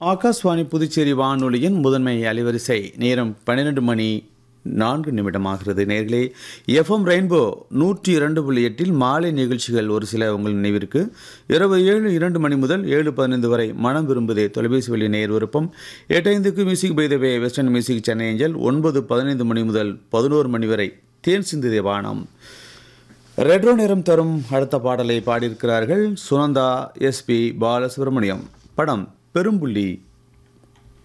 ஆகாஷ்வாணி புதுச்சேரி வானொலியின் முதன்மை அலைவரிசை நேரம் பன்னிரண்டு மணி நான்கு நிமிடமாகிறது நேர்களே எஃப்எம் ரெயின்போ நூற்றி இரண்டு புள்ளி எட்டில் மாலை நிகழ்ச்சிகள் ஒரு சில உங்கள் நினைவிற்கு இரவு ஏழு இரண்டு மணி முதல் ஏழு பதினைந்து வரை மனம் விரும்புதே தொலைபேசி வழி நேர் விருப்பம் எட்டைந்துக்கு music by the way western music Chennai angel ஒன்பது பதினைந்து மணி முதல் பதினோரு மணி வரை தேன் சிந்துதே வானம் ரெட்ரோ நேரம் தரும் அடுத்த பாடலை பாடியிருக்கிறார்கள் சுனந்தா எஸ்பி பாலசுப்ரமணியம் படம் பெரும்புள்ளி